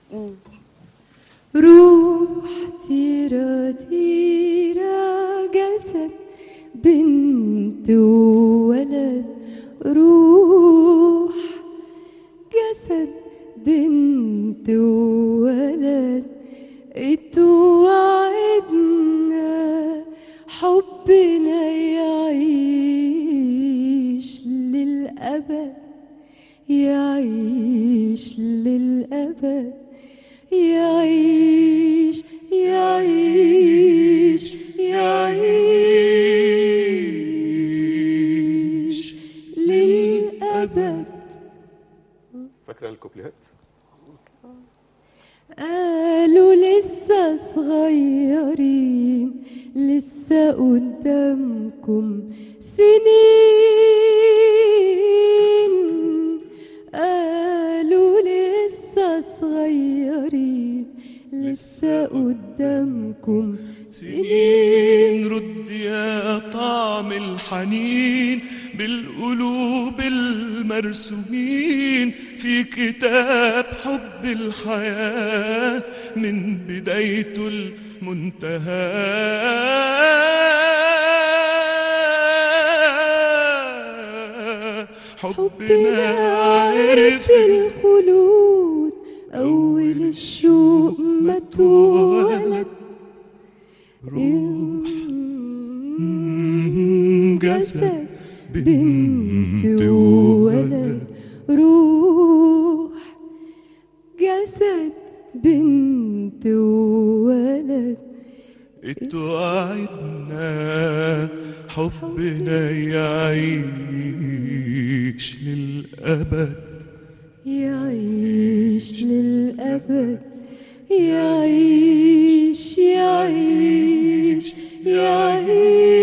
روح تيرا تيرا جسد بنت وولد روح جسد بنت وولد اتوعدنا حبنا يعيش للأبد يعيش للأبد يعيش يعيش يعيش للأبد فاكره الكوبليهات قالوا لسه صغيرين لسه قدامكم سنين قالوا لسه صغيرين لسه قدامكم سنين رد يا طعم الحنين بالقلوب المرسومين في كتاب حب الحياة من بدايته المنتهى حبنا عرف الخلود أول الشوق ما اتولد جسد بنت وولد روح جسد بنت وولد اتوعدنا حبنا يعيش للأبد يعيش للأبد يعيش يعيش يعيش